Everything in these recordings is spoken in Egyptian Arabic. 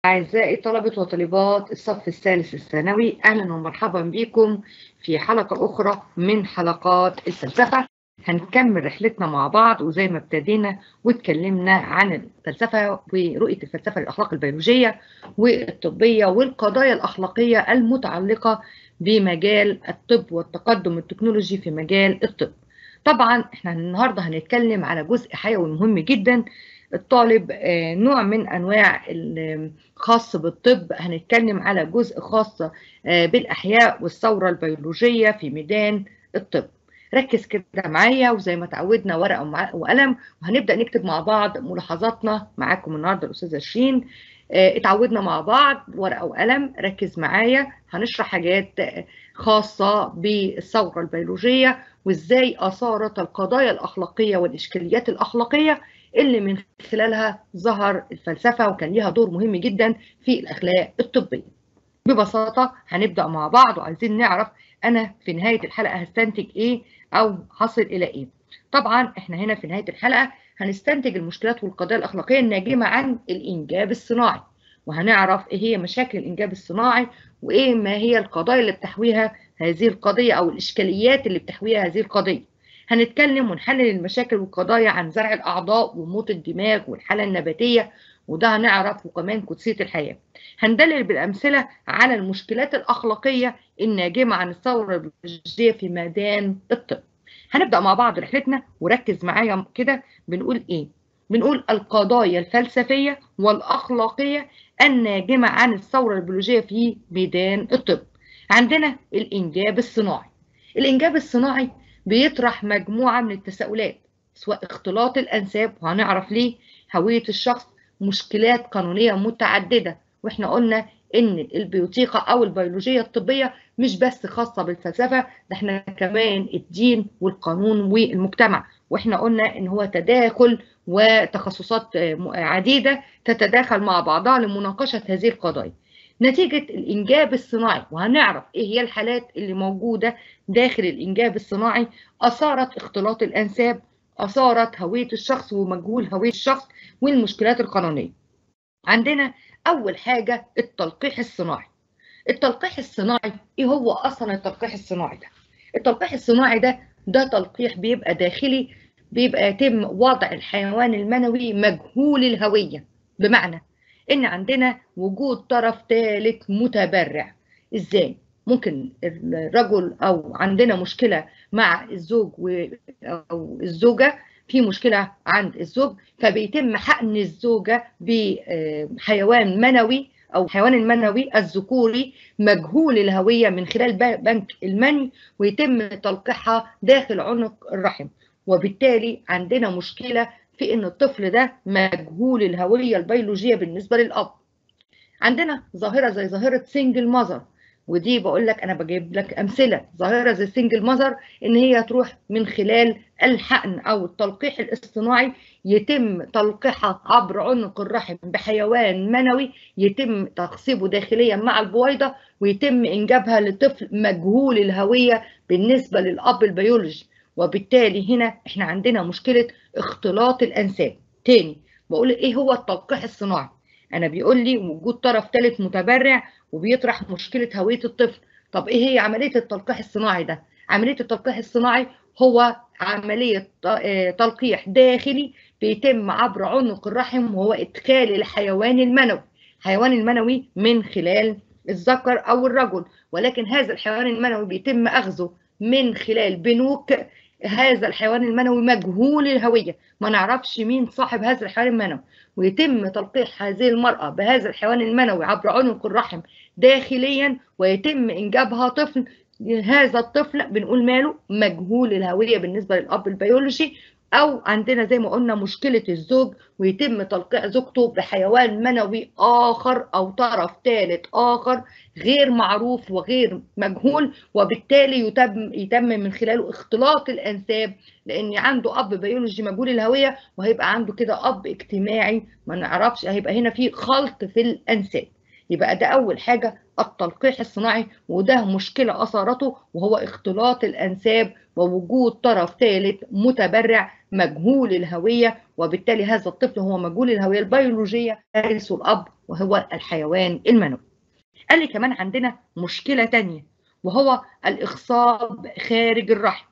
أعزائي طلبة وطالبات الصف الثالث الثانوي أهلا ومرحبا بكم في حلقة أخرى من حلقات الفلسفة هنكمل رحلتنا مع بعض وزي ما ابتدينا واتكلمنا عن الفلسفة ورؤية الفلسفة للأخلاق البيولوجية والطبية والقضايا الأخلاقية المتعلقة بمجال الطب والتقدم التكنولوجي في مجال الطب طبعا احنا النهارده هنتكلم على جزء حيوي مهم جدا الطالب نوع من انواع الخاص بالطب هنتكلم على جزء خاص بالاحياء والثوره البيولوجيه في ميدان الطب ركز كده معايا وزي ما تعودنا ورقه وقلم وهنبدا نكتب مع بعض ملاحظاتنا معاكم النهارده الاستاذه شيرين اتعودنا مع بعض ورقه وقلم ركز معايا هنشرح حاجات خاصه بالثوره البيولوجيه وازاي اثارت القضايا الاخلاقيه والاشكاليات الاخلاقيه اللي من خلالها ظهر الفلسفه وكان ليها دور مهم جدا في الاخلاق الطبيه. ببساطه هنبدا مع بعض وعايزين نعرف انا في نهايه الحلقه هستنتج ايه او هصل الى ايه. طبعا احنا هنا في نهايه الحلقه هنستنتج المشكلات والقضايا الاخلاقيه الناجمه عن الانجاب الصناعي وهنعرف ايه هي مشاكل الانجاب الصناعي وايه ما هي القضايا اللي بتحويها هذه القضيه او الاشكاليات اللي بتحويها هذه القضيه. هنتكلم ونحلل المشاكل والقضايا عن زرع الاعضاء وموت الدماغ والحاله النباتيه وده هنعرف وكمان قدسيه الحياه. هندلل بالامثله على المشكلات الاخلاقيه الناجمه عن الثوره البيولوجيه في ميدان الطب. هنبدا مع بعض رحلتنا وركز معايا كده بنقول ايه؟ بنقول القضايا الفلسفيه والاخلاقيه الناجمه عن الثوره البيولوجيه في ميدان الطب. عندنا الانجاب الصناعي. الانجاب الصناعي بيطرح مجموعة من التساؤلات سواء اختلاط الأنساب وهنعرف ليه هوية الشخص مشكلات قانونية متعددة واحنا قلنا ان البيوتيقة او البيولوجية الطبية مش بس خاصة بالفلسفة ده احنا كمان الدين والقانون والمجتمع واحنا قلنا ان هو تداخل وتخصصات عديدة تتداخل مع بعضها لمناقشة هذه القضايا نتيجة الإنجاب الصناعي وهنعرف إيه هي الحالات اللي موجودة داخل الإنجاب الصناعي أثارت اختلاط الأنساب أثارت هوية الشخص ومجهول هوية الشخص والمشكلات القانونية عندنا أول حاجة التلقيح الصناعي التلقيح الصناعي إيه هو أصلا التلقيح الصناعي ده التلقيح الصناعي ده ده تلقيح بيبقى داخلي بيبقى يتم وضع الحيوان المنوي مجهول الهوية بمعنى ان عندنا وجود طرف ثالث متبرع ازاي ممكن الرجل او عندنا مشكله مع الزوج او الزوجه في مشكله عند الزوج فبيتم حقن الزوجه بحيوان منوي او حيوان المنوي الذكوري مجهول الهويه من خلال بنك المني ويتم تلقيحها داخل عنق الرحم وبالتالي عندنا مشكله في ان الطفل ده مجهول الهويه البيولوجيه بالنسبه للاب عندنا ظاهره زي ظاهره سنجل ماذر ودي بقول لك انا بجيب لك امثله ظاهره زي سنجل ماذر ان هي تروح من خلال الحقن او التلقيح الاصطناعي يتم تلقيحها عبر عنق الرحم بحيوان منوي يتم تخصيبه داخليا مع البويضه ويتم انجابها لطفل مجهول الهويه بالنسبه للاب البيولوجي وبالتالي هنا احنا عندنا مشكله اختلاط الانساب تاني بقول ايه هو التلقيح الصناعي انا بيقول لي وجود طرف ثالث متبرع وبيطرح مشكله هويه الطفل طب ايه هي عمليه التلقيح الصناعي ده عمليه التلقيح الصناعي هو عمليه تلقيح داخلي بيتم عبر عنق الرحم وهو ادخال الحيوان المنوي الحيوان المنوي من خلال الذكر او الرجل ولكن هذا الحيوان المنوي بيتم اخذه من خلال بنوك هذا الحيوان المنوي مجهول الهويه ما نعرفش مين صاحب هذا الحيوان المنوي ويتم تلقيح هذه المراه بهذا الحيوان المنوي عبر عنق الرحم داخليا ويتم انجابها طفل هذا الطفل بنقول ماله مجهول الهويه بالنسبه للاب البيولوجي او عندنا زي ما قلنا مشكله الزوج ويتم تلقيح زوجته بحيوان منوي اخر او طرف ثالث اخر غير معروف وغير مجهول وبالتالي يتم يتم من خلاله اختلاط الانساب لان عنده اب بيولوجي مجهول الهويه وهيبقى عنده كده اب اجتماعي ما نعرفش هيبقى هنا في خلط في الانساب يبقى ده اول حاجه التلقيح الصناعي وده مشكلة أثارته وهو اختلاط الأنساب ووجود طرف ثالث متبرع مجهول الهوية وبالتالي هذا الطفل هو مجهول الهوية البيولوجية يرث الأب وهو الحيوان المنوي قال لي كمان عندنا مشكلة تانية وهو الإخصاب خارج الرحم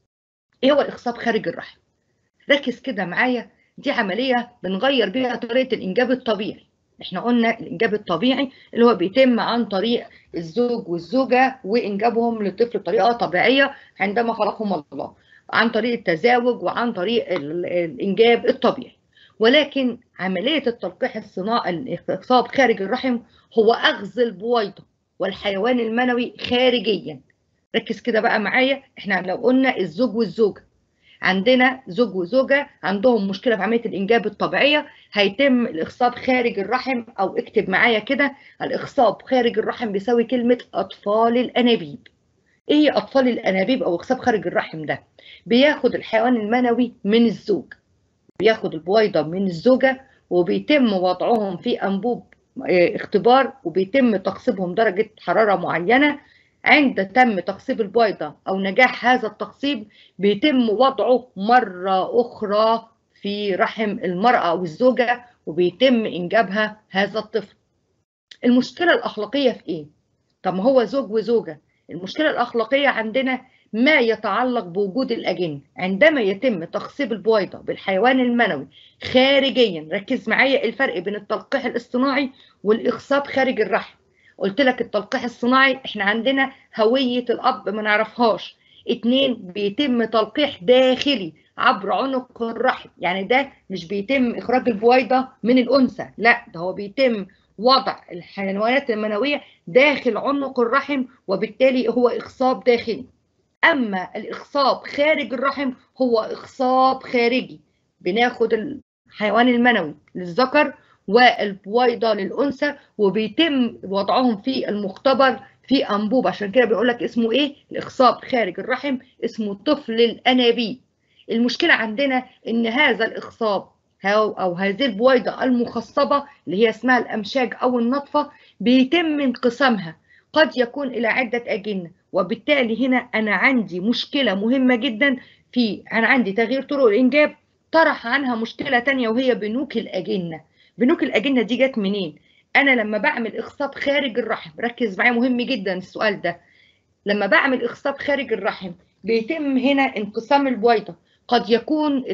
إيه هو الإخصاب خارج الرحم؟ ركز كده معايا دي عملية بنغير بيها طريقة الإنجاب الطبيعي احنا قلنا الإنجاب الطبيعي اللي هو بيتم عن طريق الزوج والزوجة وإنجابهم للطفل بطريقة طبيعية عندما خلقهم الله عن طريق التزاوج وعن طريق الإنجاب الطبيعي ولكن عملية التلقيح الصناعي الإخصاب خارج الرحم هو أخذ البويضة والحيوان المنوي خارجيا ركز كده بقى معايا احنا لو قلنا الزوج والزوجة عندنا زوج وزوجة عندهم مشكلة في عملية الإنجاب الطبيعية هيتم الإخصاب خارج الرحم أو اكتب معايا كده الإخصاب خارج الرحم بيساوي كلمة أطفال الأنابيب إيه هي أطفال الأنابيب أو إخصاب خارج الرحم ده؟ بياخد الحيوان المنوي من الزوج بياخد البويضة من الزوجة وبيتم وضعهم في أنبوب اختبار وبيتم تقصيبهم درجة حرارة معينة عند تم تقصيب البويضة أو نجاح هذا التقصيب بيتم وضعه مرة أخرى في رحم المرأة أو الزوجة وبيتم إنجابها هذا الطفل المشكلة الأخلاقية في إيه؟ طب ما هو زوج وزوجة المشكلة الأخلاقية عندنا ما يتعلق بوجود الأجنة عندما يتم تخصيب البويضة بالحيوان المنوي خارجيا ركز معايا الفرق بين التلقيح الاصطناعي والإخصاب خارج الرحم قلت لك التلقيح الصناعي احنا عندنا هوية الأب ما نعرفهاش اتنين بيتم تلقيح داخلي عبر عنق الرحم يعني ده مش بيتم إخراج البويضة من الأنثى لا ده هو بيتم وضع الحيوانات المنوية داخل عنق الرحم وبالتالي هو إخصاب داخلي أما الإخصاب خارج الرحم هو إخصاب خارجي بناخد الحيوان المنوي للذكر والبويضة للأنثى وبيتم وضعهم في المختبر في أنبوب عشان كده بيقول لك اسمه إيه الإخصاب خارج الرحم اسمه طفل الأنابيب المشكلة عندنا إن هذا الإخصاب أو, أو هذه البويضة المخصبة اللي هي اسمها الأمشاج أو النطفة بيتم انقسامها قد يكون إلى عدة أجنة وبالتالي هنا أنا عندي مشكلة مهمة جدا في أنا عندي تغيير طرق الإنجاب طرح عنها مشكلة تانية وهي بنوك الأجنة بنوك الأجنة دي جت منين؟ أنا لما بعمل إخصاب خارج الرحم ركز معايا مهم جدا السؤال ده لما بعمل إخصاب خارج الرحم بيتم هنا انقسام البويضة قد يكون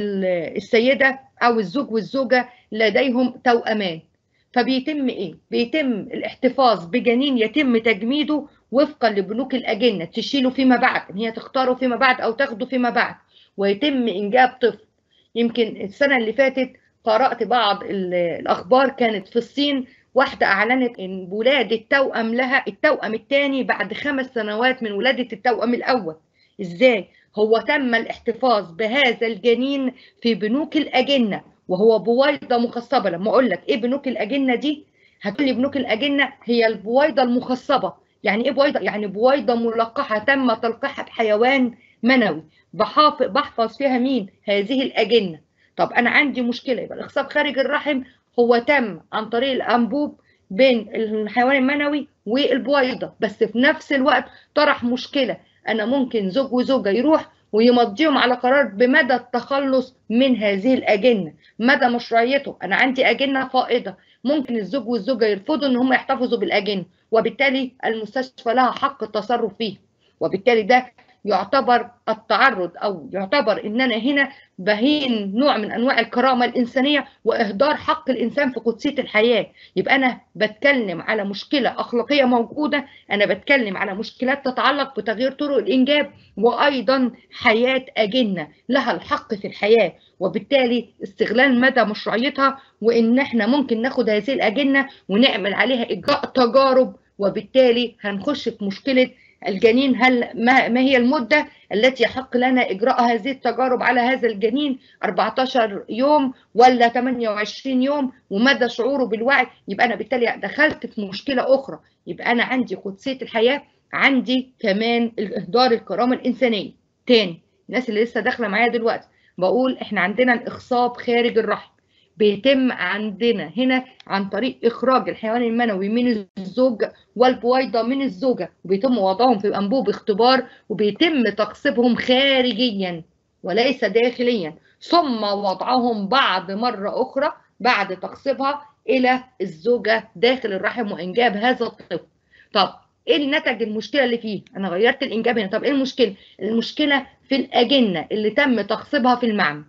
السيدة أو الزوج والزوجة لديهم توأمان فبيتم إيه؟ بيتم الاحتفاظ بجنين يتم تجميده وفقا لبنوك الأجنة تشيله فيما بعد إن هي تختاره فيما بعد أو تاخده فيما بعد ويتم إنجاب طفل يمكن السنة اللي فاتت قرأت بعض الأخبار كانت في الصين واحدة أعلنت إن ولادة توأم لها التوأم الثاني بعد خمس سنوات من ولادة التوأم الأول إزاي؟ هو تم الاحتفاظ بهذا الجنين في بنوك الأجنة وهو بويضة مخصبة لما أقول لك إيه بنوك الأجنة دي؟ هتقول لي بنوك الأجنة هي البويضة المخصبة يعني إيه بويضة؟ يعني بويضة ملقحة تم تلقيحها بحيوان منوي بحافظ بحفظ فيها مين؟ هذه الأجنة طب انا عندي مشكله يبقى الاخصاب خارج الرحم هو تم عن طريق الانبوب بين الحيوان المنوي والبويضه بس في نفس الوقت طرح مشكله انا ممكن زوج وزوجه يروح ويمضيهم على قرار بمدى التخلص من هذه الاجنه مدى مشروعيته انا عندي اجنه فائضه ممكن الزوج والزوجه يرفضوا ان هم يحتفظوا بالاجنه وبالتالي المستشفى لها حق التصرف فيه وبالتالي ده يعتبر التعرض او يعتبر ان انا هنا بهين نوع من انواع الكرامه الانسانيه واهدار حق الانسان في قدسيه الحياه يبقى انا بتكلم على مشكله اخلاقيه موجوده انا بتكلم على مشكلات تتعلق بتغيير طرق الانجاب وايضا حياه اجنه لها الحق في الحياه وبالتالي استغلال مدى مشروعيتها وان احنا ممكن ناخد هذه الاجنه ونعمل عليها اجراء تجارب وبالتالي هنخش في مشكله الجنين هل ما, ما هي المدة التي يحق لنا إجراء هذه التجارب على هذا الجنين 14 يوم ولا 28 يوم ومدى شعوره بالوعي يبقى أنا بالتالي دخلت في مشكلة أخرى يبقى أنا عندي قدسية الحياة عندي كمان إهدار الكرامة الإنسانية تاني الناس اللي لسه داخلة معايا دلوقتي بقول إحنا عندنا الإخصاب خارج الرحم بيتم عندنا هنا عن طريق إخراج الحيوان المنوي من الزوج والبويضة من الزوجة وبيتم وضعهم في أنبوب اختبار وبيتم تقصيبهم خارجيا وليس داخليا ثم وضعهم بعد مرة أخرى بعد تقصيبها إلى الزوجة داخل الرحم وإنجاب هذا الطفل طب ايه اللي نتج المشكله اللي فيه انا غيرت الانجاب هنا طب ايه المشكله المشكله في الاجنه اللي تم تخصيبها في المعمل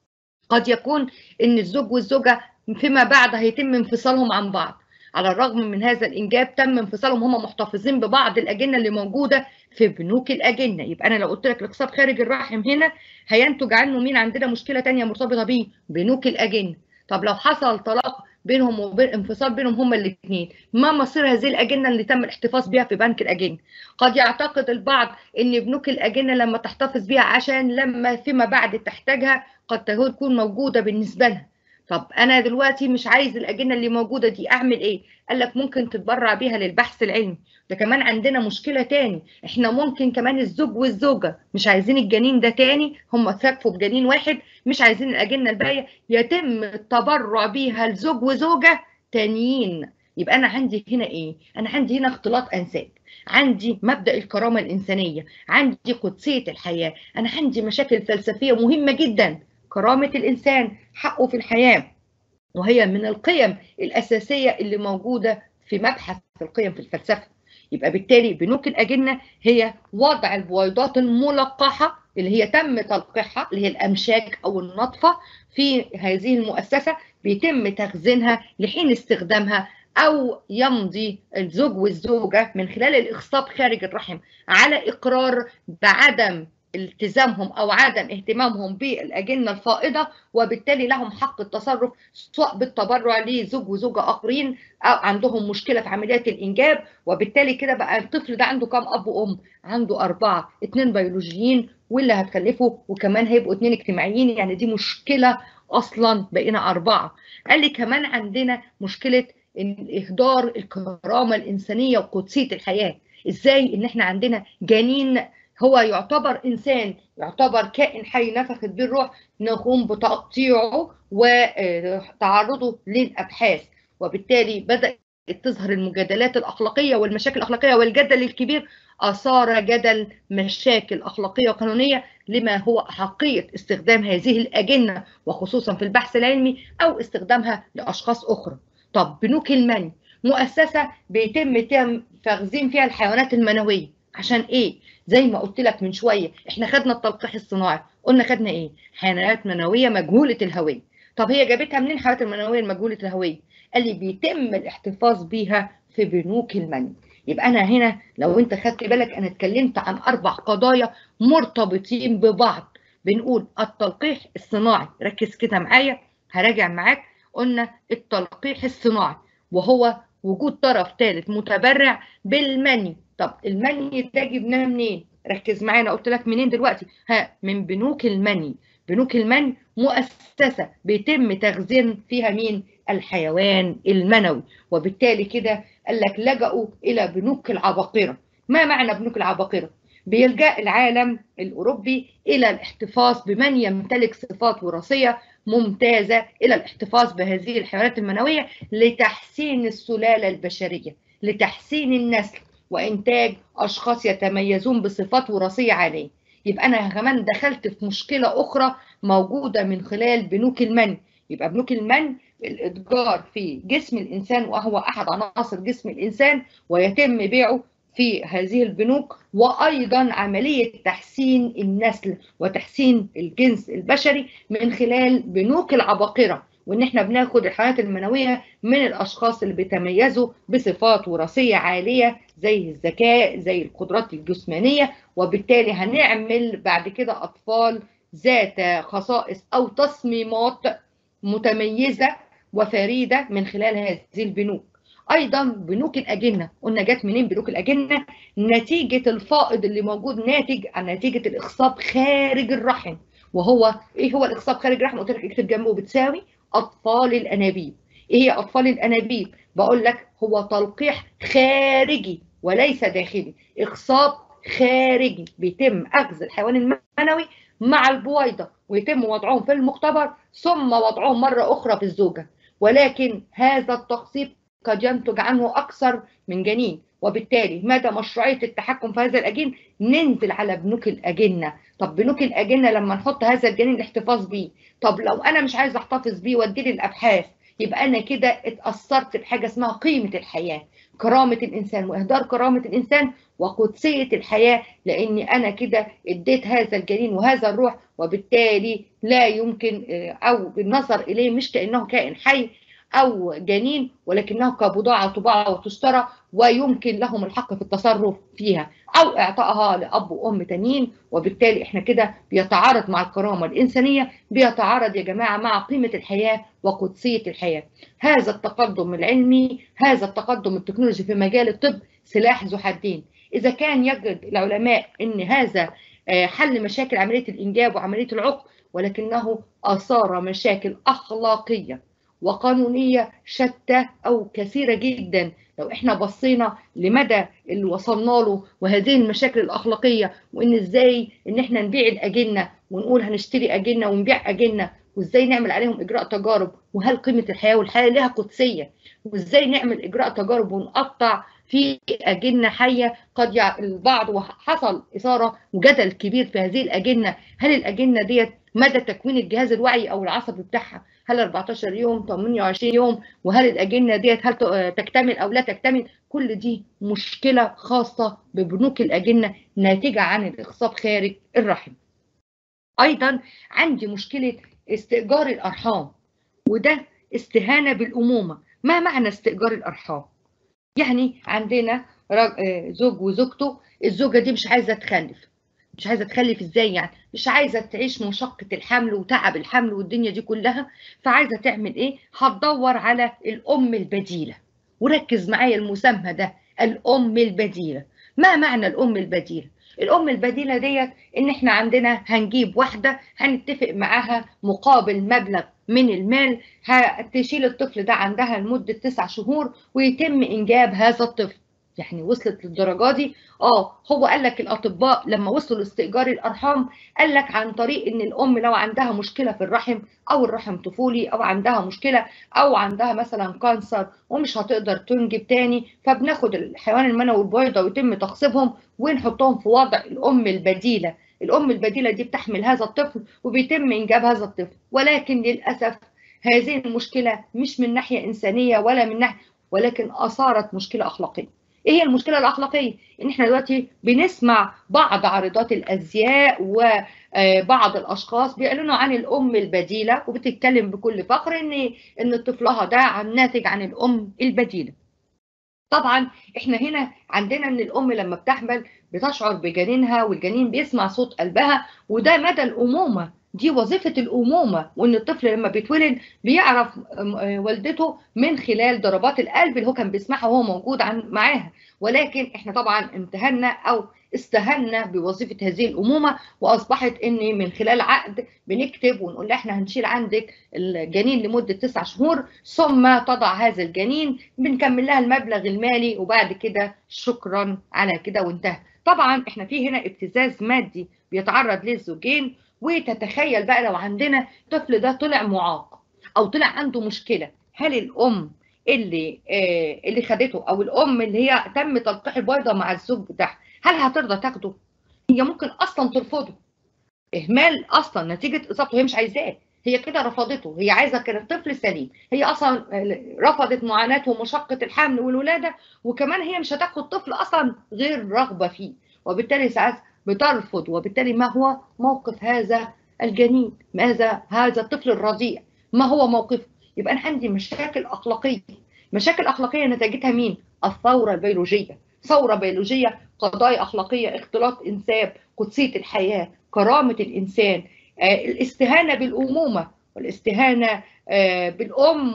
قد يكون ان الزوج والزوجه فيما بعد هيتم انفصالهم عن بعض على الرغم من هذا الانجاب تم انفصالهم هم محتفظين ببعض الاجنه اللي موجوده في بنوك الاجنه يبقى انا لو قلت لك الاقصاب خارج الرحم هنا هينتج عنه مين عندنا مشكله ثانيه مرتبطه بيه بنوك الاجنه طب لو حصل طلاق بينهم وبين انفصال بينهم هما الاثنين ما مصير هذه الاجنه اللي تم الاحتفاظ بها في بنك الاجنه قد يعتقد البعض ان بنوك الاجنه لما تحتفظ بها عشان لما فيما بعد تحتاجها قد تكون موجوده بالنسبه لها طب انا دلوقتي مش عايز الاجنه اللي موجوده دي اعمل ايه قال لك ممكن تتبرع بيها للبحث العلمي ده كمان عندنا مشكله تاني احنا ممكن كمان الزوج والزوجه مش عايزين الجنين ده تاني هم اتكفوا بجنين واحد مش عايزين الاجنه الباقيه يتم التبرع بيها لزوج وزوجه تانيين يبقى انا عندي هنا ايه انا عندي هنا اختلاط انساب عندي مبدا الكرامه الانسانيه عندي قدسيه الحياه انا عندي مشاكل فلسفيه مهمه جدا كرامه الانسان حقه في الحياه وهي من القيم الاساسيه اللي موجوده في مبحث القيم في الفلسفه يبقى بالتالي بنوك الاجنه هي وضع البويضات الملقحه اللي هي تم تلقيحها اللي هي الامشاج او النطفه في هذه المؤسسه بيتم تخزينها لحين استخدامها او يمضي الزوج والزوجه من خلال الاخصاب خارج الرحم على اقرار بعدم التزامهم او عدم اهتمامهم بالاجنه الفائضه وبالتالي لهم حق التصرف سواء بالتبرع لزوج وزوجه اخرين او عندهم مشكله في عمليات الانجاب وبالتالي كده بقى الطفل ده عنده كام اب وام؟ عنده اربعه اثنين بيولوجيين واللي هتخلفه وكمان هيبقوا اثنين اجتماعيين يعني دي مشكله اصلا بقينا اربعه. قال لي كمان عندنا مشكله اهدار الكرامه الانسانيه وقدسيه الحياه. ازاي ان احنا عندنا جنين هو يعتبر انسان يعتبر كائن حي نفخت به الروح نقوم بتقطيعه وتعرضه للابحاث وبالتالي بدات تظهر المجادلات الاخلاقيه والمشاكل الاخلاقيه والجدل الكبير اثار جدل مشاكل اخلاقيه وقانونيه لما هو احقيه استخدام هذه الاجنه وخصوصا في البحث العلمي او استخدامها لاشخاص اخرى. طب بنوك المني مؤسسه بيتم تم تخزين فيها الحيوانات المنويه عشان ايه؟ زي ما قلت لك من شويه احنا خدنا التلقيح الصناعي قلنا خدنا ايه؟ حيوانات منويه مجهوله الهويه. طب هي جابتها منين الحيوانات المنويه المجهوله الهويه؟ قال لي بيتم الاحتفاظ بيها في بنوك المني. يبقى انا هنا لو انت خدت بالك انا اتكلمت عن اربع قضايا مرتبطين ببعض بنقول التلقيح الصناعي ركز كده معايا هراجع معاك قلنا التلقيح الصناعي وهو وجود طرف ثالث متبرع بالمني طب المني ده جبناه منين ركز معايا قلت لك منين دلوقتي ها من بنوك المني بنوك المني مؤسسه بيتم تخزين فيها مين الحيوان المنوي وبالتالي كده قال لك لجأوا الى بنوك العباقره ما معنى بنوك العباقره بيلجأ العالم الأوروبي إلى الاحتفاظ بمن يمتلك صفات وراثية ممتازة إلى الاحتفاظ بهذه الحيوانات المنوية لتحسين السلالة البشرية لتحسين النسل وإنتاج أشخاص يتميزون بصفات وراثية عالية يبقى أنا كمان دخلت في مشكلة أخرى موجودة من خلال بنوك المن يبقى بنوك المن الإتجار في جسم الإنسان وهو أحد عناصر جسم الإنسان ويتم بيعه في هذه البنوك وايضا عمليه تحسين النسل وتحسين الجنس البشري من خلال بنوك العباقره وان احنا بناخد الحيوانات المنويه من الاشخاص اللي بيتميزوا بصفات وراثيه عاليه زي الذكاء زي القدرات الجسمانيه وبالتالي هنعمل بعد كده اطفال ذات خصائص او تصميمات متميزه وفريده من خلال هذه البنوك ايضا بنوك الاجنه قلنا جت منين بنوك الاجنه نتيجه الفائض اللي موجود ناتج عن نتيجه الاخصاب خارج الرحم وهو ايه هو الاخصاب خارج الرحم قلت لك اكتب جنبه بتساوي اطفال الانابيب ايه هي اطفال الانابيب بقول لك هو تلقيح خارجي وليس داخلي اخصاب خارجي بيتم اخذ الحيوان المنوي مع البويضة ويتم وضعهم في المختبر ثم وضعهم مرة أخرى في الزوجة ولكن هذا التخصيب قد ينتج عنه أكثر من جنين وبالتالي مدى مشروعية التحكم في هذا الأجين ننزل على بنوك الأجنة طب بنوك الأجنة لما نحط هذا الجنين الاحتفاظ بيه طب لو أنا مش عايز أحتفظ بيه وأدي الأبحاث يبقى أنا كده اتأثرت بحاجة اسمها قيمة الحياة كرامة الإنسان وإهدار كرامة الإنسان وقدسية الحياة لأني أنا كده اديت هذا الجنين وهذا الروح وبالتالي لا يمكن أو بالنظر إليه مش كأنه كائن حي أو جنين ولكنه كبضاعة تباع وتشترى ويمكن لهم الحق في التصرف فيها أو إعطائها لأب وأم تانيين وبالتالي إحنا كده بيتعارض مع الكرامة الإنسانية بيتعارض يا جماعة مع قيمة الحياة وقدسية الحياة هذا التقدم العلمي هذا التقدم التكنولوجي في مجال الطب سلاح ذو حدين إذا كان يجد العلماء أن هذا حل مشاكل عملية الإنجاب وعملية العقم ولكنه أثار مشاكل أخلاقية وقانونية شتى أو كثيرة جدا لو احنا بصينا لمدى اللي وصلنا له وهذه المشاكل الأخلاقية وإن إزاي إن احنا نبيع الأجنة ونقول هنشتري أجنة ونبيع أجنة وإزاي نعمل عليهم إجراء تجارب وهل قيمة الحياة والحياة لها قدسية وإزاي نعمل إجراء تجارب ونقطع في أجنة حية قد يع... البعض وحصل إثارة وجدل كبير في هذه الأجنة هل الأجنة ديت مدى تكوين الجهاز الوعي أو العصبي بتاعها هل 14 يوم 28 يوم وهل الأجنة ديت هل تكتمل أو لا تكتمل كل دي مشكلة خاصة ببنوك الأجنة ناتجة عن الإخصاب خارج الرحم أيضا عندي مشكلة استئجار الأرحام وده استهانة بالأمومة ما معنى استئجار الأرحام؟ يعني عندنا زوج وزوجته الزوجة دي مش عايزة تخلف مش عايزة تخلف ازاي يعني مش عايزة تعيش مشقة الحمل وتعب الحمل والدنيا دي كلها فعايزة تعمل ايه هتدور على الأم البديلة وركز معايا المسمى ده الأم البديلة ما معنى الأم البديلة الأم البديلة ديت إن إحنا عندنا هنجيب واحدة هنتفق معاها مقابل مبلغ من المال هتشيل الطفل ده عندها لمدة تسع شهور ويتم إنجاب هذا الطفل يعني وصلت للدرجة دي اه هو قال لك الاطباء لما وصلوا لاستئجار الارحام قال لك عن طريق ان الام لو عندها مشكله في الرحم او الرحم طفولي او عندها مشكله او عندها مثلا كانسر ومش هتقدر تنجب تاني فبناخد الحيوان المنوي البويضه ويتم تخصيبهم ونحطهم في وضع الام البديله الام البديله دي بتحمل هذا الطفل وبيتم انجاب هذا الطفل ولكن للاسف هذه المشكله مش من ناحيه انسانيه ولا من ناحيه ولكن اثارت مشكله اخلاقيه ايه هي المشكله الاخلاقيه ان احنا دلوقتي بنسمع بعض عارضات الازياء وبعض الاشخاص بيعلنوا عن الام البديله وبتتكلم بكل فخر ان ان طفلها ده عن ناتج عن الام البديله طبعا احنا هنا عندنا ان الام لما بتحمل بتشعر بجنينها والجنين بيسمع صوت قلبها وده مدى الامومه دي وظيفة الأمومة وإن الطفل لما بيتولد بيعرف والدته من خلال ضربات القلب اللي هو كان بيسمعها وهو موجود عن معاها ولكن إحنا طبعا امتهنا أو استهنا بوظيفة هذه الأمومة وأصبحت إن من خلال عقد بنكتب ونقول لها إحنا هنشيل عندك الجنين لمدة تسع شهور ثم تضع هذا الجنين بنكمل لها المبلغ المالي وبعد كده شكرا على كده وانتهى طبعا إحنا في هنا ابتزاز مادي بيتعرض للزوجين وتتخيل بقى لو عندنا الطفل ده طلع معاق او طلع عنده مشكله هل الام اللي آه اللي خدته او الام اللي هي تم تلقيح البيضه مع الزوج بتاعها هل هترضى تاخده هي ممكن اصلا ترفضه اهمال اصلا نتيجه اصابته هي مش عايزاه هي كده رفضته هي عايزه كان الطفل سليم هي اصلا رفضت معاناه ومشقه الحمل والولاده وكمان هي مش هتاخد طفل اصلا غير رغبه فيه وبالتالي ساعات بترفض وبالتالي ما هو موقف هذا الجنين ماذا هذا الطفل الرضيع ما هو موقفه يبقى انا عندي مشاكل اخلاقيه مشاكل اخلاقيه نتاجتها مين الثوره البيولوجيه ثوره بيولوجيه قضايا اخلاقيه اختلاط انساب قدسيه الحياه كرامه الانسان آه الاستهانه بالامومه والاستهانه آه بالام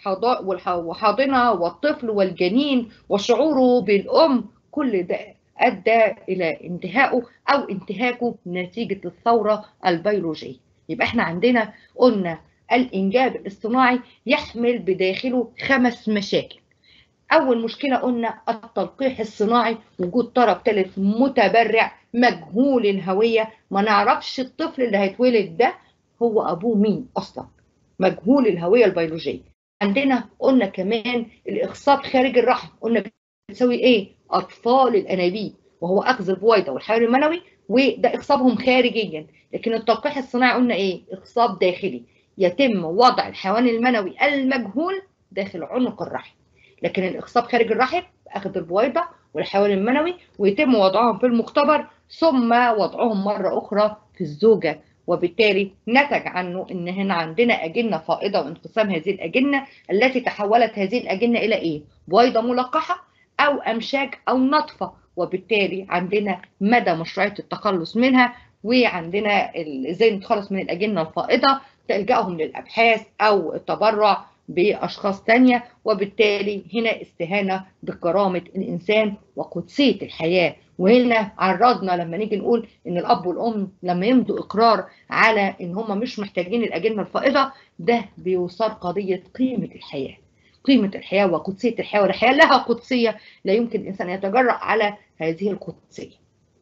والحاضنه والطفل والجنين وشعوره بالام كل ده ادى الى انتهائه او انتهاكه نتيجه الثوره البيولوجيه يبقى احنا عندنا قلنا الانجاب الاصطناعي يحمل بداخله خمس مشاكل اول مشكله قلنا التلقيح الصناعي وجود طرف ثالث متبرع مجهول الهويه ما نعرفش الطفل اللي هيتولد ده هو ابوه مين اصلا مجهول الهويه البيولوجيه عندنا قلنا كمان الاخصاب خارج الرحم قلنا بتساوي ايه اطفال الانابيب وهو اخذ البويضه والحيوان المنوي وده اخصابهم خارجيا لكن التلقيح الصناعي قلنا ايه اخصاب داخلي يتم وضع الحيوان المنوي المجهول داخل عنق الرحم لكن الاخصاب خارج الرحم اخذ البويضه والحيوان المنوي ويتم وضعهم في المختبر ثم وضعهم مره اخرى في الزوجه وبالتالي نتج عنه ان هنا عندنا اجنه فائضه وانقسام هذه الاجنه التي تحولت هذه الاجنه الى ايه؟ بويضه ملقحه او امشاج او نطفه وبالتالي عندنا مدى مشروعيه التخلص منها وعندنا ازاي نتخلص من الاجنه الفائضه تلجاهم للابحاث او التبرع باشخاص تانية وبالتالي هنا استهانه بكرامه الانسان وقدسيه الحياه وهنا عرضنا لما نيجي نقول ان الاب والام لما يمضوا اقرار على ان هم مش محتاجين الاجنه الفائضه ده بيثار قضيه قيمه الحياه قيمه الحياه وقدسيه الحياه والحياه لها قدسيه لا يمكن الانسان يتجرأ على هذه القدسيه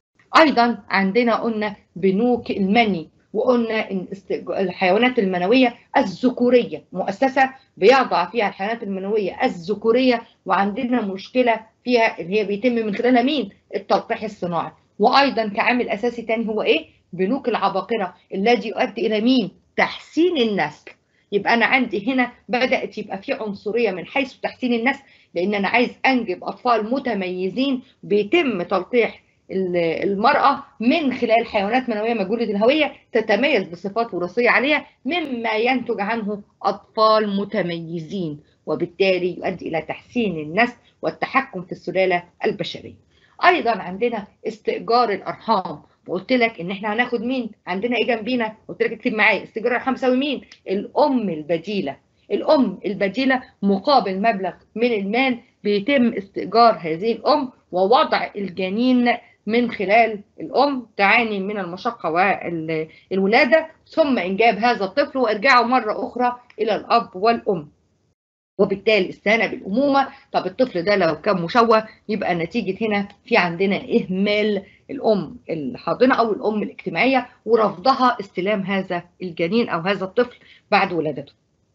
ايضا عندنا قلنا بنوك المني وقلنا ان الحيوانات المنويه الذكوريه مؤسسه بيضع فيها الحيوانات المنويه الذكوريه وعندنا مشكله فيها اللي هي بيتم من خلالها مين؟ التلقيح الصناعي وايضا كعامل اساسي تاني هو ايه؟ بنوك العباقره الذي يؤدي الى مين؟ تحسين النسل يبقى انا عندي هنا بدات يبقى في عنصريه من حيث تحسين النسل لان انا عايز انجب اطفال متميزين بيتم تلقيح المرأة من خلال حيوانات منوية مجهولة الهوية تتميز بصفات وراثية عالية مما ينتج عنه أطفال متميزين وبالتالي يؤدي إلى تحسين النسل والتحكم في السلالة البشرية. أيضا عندنا استئجار الأرحام وقلت لك إن إحنا هناخد مين؟ عندنا إيه جنبينا؟ قلت لك اكتب معايا استئجار الأرحام يساوي مين؟ الأم البديلة. الأم البديلة مقابل مبلغ من المال بيتم استئجار هذه الأم ووضع الجنين من خلال الأم تعاني من المشقة والولادة ثم إنجاب هذا الطفل وإرجاعه مرة أخرى إلى الأب والأم وبالتالي استهانة بالأمومة طب الطفل ده لو كان مشوه يبقى نتيجة هنا في عندنا إهمال الأم الحاضنة أو الأم الاجتماعية ورفضها استلام هذا الجنين أو هذا الطفل بعد ولادته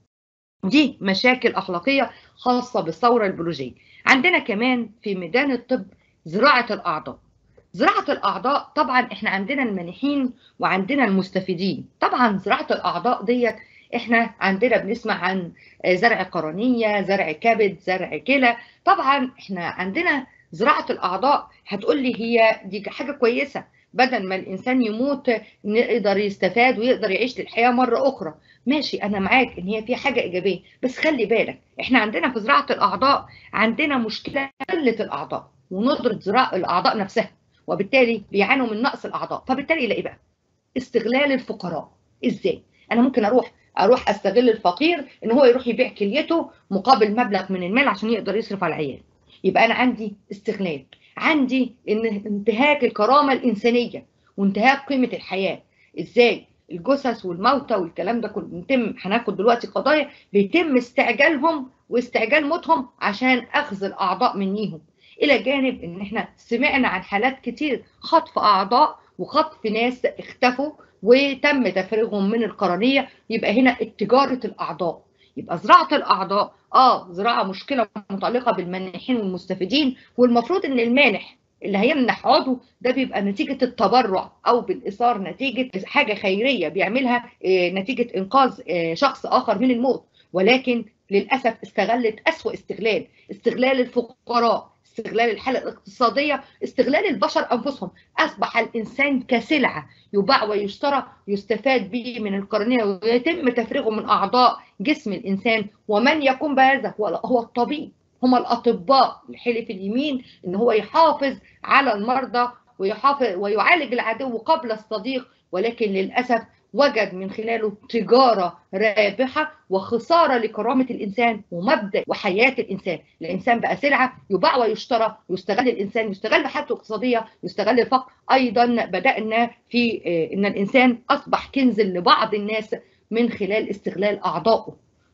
دي مشاكل أخلاقية خاصة بالثورة البيولوجية عندنا كمان في ميدان الطب زراعة الأعضاء زراعة الأعضاء طبعا احنا عندنا المانحين وعندنا المستفيدين طبعا زراعة الأعضاء ديت احنا عندنا بنسمع عن زرع قرنية زرع كبد زرع كلى طبعا احنا عندنا زراعة الأعضاء هتقول لي هي دي حاجة كويسة بدل ما الإنسان يموت يقدر يستفاد ويقدر يعيش للحياة مرة أخرى ماشي أنا معاك إن هي في حاجة إيجابية بس خلي بالك احنا عندنا في زراعة الأعضاء عندنا مشكلة قلة الأعضاء وندرة زراعة الأعضاء نفسها وبالتالي بيعانوا من نقص الاعضاء فبالتالي يلاقي بقى استغلال الفقراء ازاي انا ممكن اروح اروح استغل الفقير ان هو يروح يبيع كليته مقابل مبلغ من المال عشان يقدر يصرف على العيال يبقى انا عندي استغلال عندي ان انتهاك الكرامه الانسانيه وانتهاك قيمه الحياه ازاي الجثث والموتى والكلام ده كله بيتم هناخد دلوقتي قضايا بيتم استعجالهم واستعجال موتهم عشان اخذ الاعضاء منيهم الى جانب ان احنا سمعنا عن حالات كتير خطف اعضاء وخطف ناس اختفوا وتم تفريغهم من القرنيه يبقى هنا تجاره الاعضاء يبقى زراعه الاعضاء اه زراعه مشكله متعلقه بالمانحين والمستفيدين والمفروض ان المانح اللي هيمنح عضو ده بيبقى نتيجه التبرع او بالاثار نتيجه حاجه خيريه بيعملها نتيجه انقاذ شخص اخر من الموت ولكن للاسف استغلت اسوا استغلال استغلال الفقراء استغلال الحالة الاقتصادية استغلال البشر أنفسهم أصبح الإنسان كسلعة يباع ويشترى يستفاد به من القرنية ويتم تفريغه من أعضاء جسم الإنسان ومن يقوم بهذا هو الطبيب هم الأطباء الحلف اليمين إن هو يحافظ على المرضى ويحافظ ويعالج العدو قبل الصديق ولكن للأسف وجد من خلاله تجارة رابحة وخسارة لكرامة الإنسان ومبدأ وحياة الإنسان الإنسان بقى سلعة يباع ويشترى يستغل الإنسان يستغل حالته الاقتصادية يستغل الفقر أيضا بدأنا في إن الإنسان أصبح كنز لبعض الناس من خلال استغلال أعضائه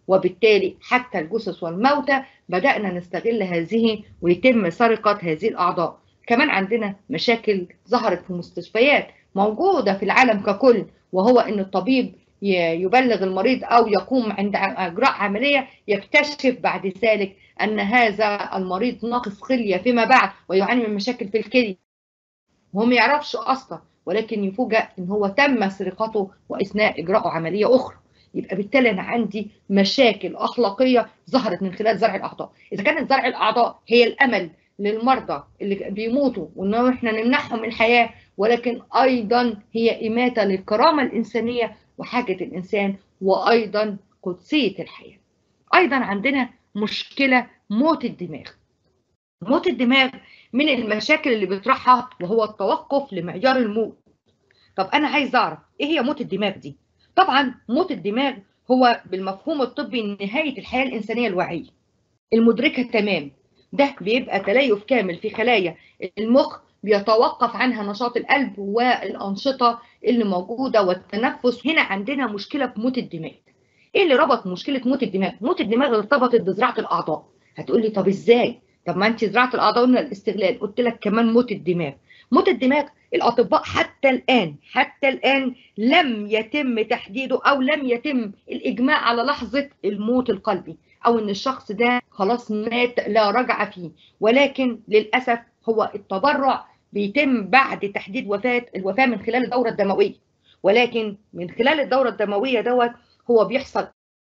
وبالتالي حتى الجثث والموتى بدأنا نستغل هذه ويتم سرقة هذه الأعضاء كمان عندنا مشاكل ظهرت في المستشفيات موجودة في العالم ككل وهو أن الطبيب يبلغ المريض أو يقوم عند إجراء عملية يكتشف بعد ذلك أن هذا المريض ناقص خلية فيما بعد ويعاني من مشاكل في الكلى وهو ما يعرفش أصلا ولكن يفوجئ أن هو تم سرقته وأثناء إجراء عملية أخرى يبقى بالتالي أنا عندي مشاكل أخلاقية ظهرت من خلال زرع الأعضاء إذا كانت زرع الأعضاء هي الأمل للمرضى اللي بيموتوا وان احنا نمنحهم الحياه ولكن ايضا هي اماته للكرامه الانسانيه وحاجه الانسان وايضا قدسيه الحياه. ايضا عندنا مشكله موت الدماغ. موت الدماغ من المشاكل اللي بيطرحها وهو التوقف لمعيار الموت. طب انا عايز اعرف ايه هي موت الدماغ دي؟ طبعا موت الدماغ هو بالمفهوم الطبي نهايه الحياه الانسانيه الواعيه. المدركه تمام ده بيبقى تليف كامل في خلايا المخ بيتوقف عنها نشاط القلب والأنشطة اللي موجودة والتنفس هنا عندنا مشكلة في موت الدماغ ايه اللي ربط مشكلة موت الدماغ موت الدماغ ارتبطت بزراعة الأعضاء هتقول لي طب ازاي طب ما انت زراعة الأعضاء قلنا الاستغلال قلت لك كمان موت الدماغ موت الدماغ الأطباء حتى الآن حتى الآن لم يتم تحديده أو لم يتم الإجماع على لحظة الموت القلبي او ان الشخص ده خلاص مات لا رجعه فيه ولكن للاسف هو التبرع بيتم بعد تحديد وفاه الوفاه من خلال الدوره الدمويه ولكن من خلال الدوره الدمويه دوت هو بيحصل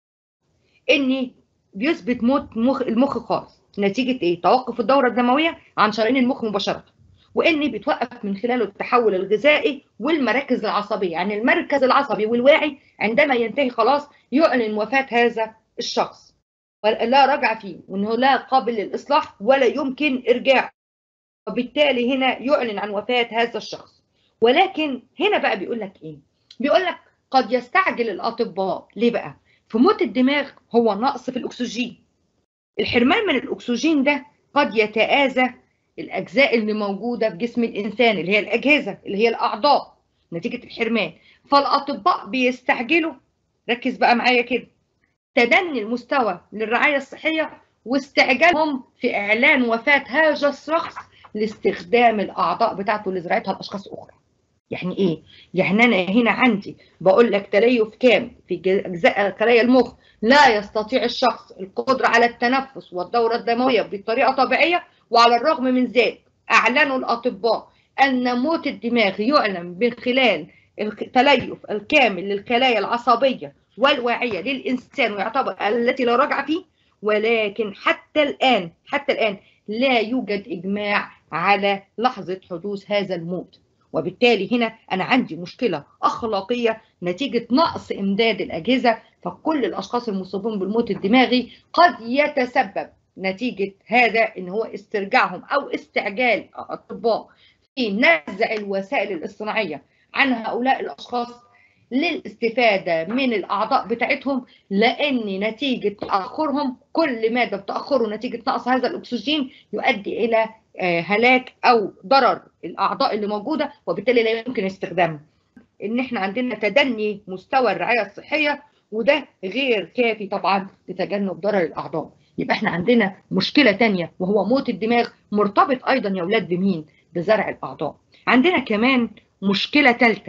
ان بيثبت موت مخ المخ خالص نتيجه ايه توقف الدوره الدمويه عن شرايين المخ مباشره وان بيتوقف من خلاله التحول الغذائي والمراكز العصبيه يعني المركز العصبي والواعي عندما ينتهي خلاص يعلن وفاه هذا الشخص لا رجع فيه وانه لا قابل للاصلاح ولا يمكن ارجاعه وبالتالي هنا يعلن عن وفاه هذا الشخص ولكن هنا بقى بيقول لك ايه بيقول لك قد يستعجل الاطباء ليه بقى في موت الدماغ هو نقص في الاكسجين الحرمان من الاكسجين ده قد يتآذى الاجزاء اللي موجوده في جسم الانسان اللي هي الاجهزه اللي هي الاعضاء نتيجه الحرمان فالاطباء بيستعجلوا ركز بقى معايا كده تدني المستوى للرعاية الصحية واستعجالهم في إعلان وفاة هذا الشخص لاستخدام الأعضاء بتاعته لزراعتها لأشخاص أخرى. يعني إيه؟ يعني أنا هنا عندي بقول لك تليف كامل في أجزاء خلايا المخ لا يستطيع الشخص القدرة على التنفس والدورة الدموية بطريقة طبيعية وعلى الرغم من ذلك أعلنوا الأطباء أن موت الدماغ يعلن من خلال التليف الكامل للخلايا العصبية والواعية للإنسان ويعتبر التي لا رجع فيه ولكن حتى الآن حتى الآن لا يوجد إجماع على لحظة حدوث هذا الموت وبالتالي هنا أنا عندي مشكلة أخلاقية نتيجة نقص إمداد الأجهزة فكل الأشخاص المصابين بالموت الدماغي قد يتسبب نتيجة هذا إن هو استرجاعهم أو استعجال الأطباء في نزع الوسائل الاصطناعية عن هؤلاء الأشخاص للاستفادة من الأعضاء بتاعتهم لأن نتيجة تأخرهم كل مادة بتأخره نتيجة نقص هذا الأكسجين يؤدي إلى هلاك أو ضرر الأعضاء اللي موجودة وبالتالي لا يمكن استخدامها إن إحنا عندنا تدني مستوى الرعاية الصحية وده غير كافي طبعا لتجنب ضرر الأعضاء يبقى إحنا عندنا مشكلة تانية وهو موت الدماغ مرتبط أيضا يا أولاد بمين؟ بزرع الأعضاء عندنا كمان مشكلة ثالثة